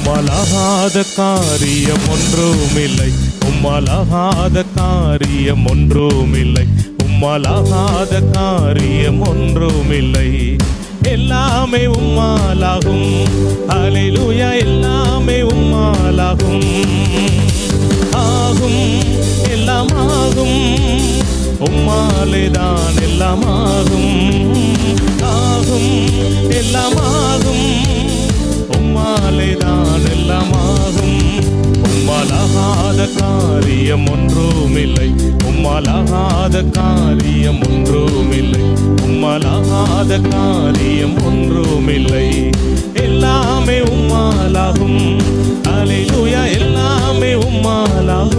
உம்மலாகாத காரியம் ஒன்றுமில்லை உம்மலாகாத காரியம் ஒன்றுமில்லை உம்மலாகாத காரியம் ஒன்றுமில்லை எல்லாமே உம்மாலாகும் அலையிலுயா எல்லாமே உம்மாலாகும் ஆகும் எல்லாம் ஆகும் உம்மாலேதான் எல்லாம் ஆகும் ஆகும் எல்லாம் ஆகும் உம்மாலேதான் எல்லாம் ஆகும் உம்மாலாகாத காரியம் ஒன்றுமில்லை உம்மாலாகாத காரியம் ஒன்றுமில்லை உம்மாலாகாத காரியம் ஒன்றுமில்லை எல்லாமே உம்மாலாகும் அலையிலுயா எல்லாமே உம்மாலாகும்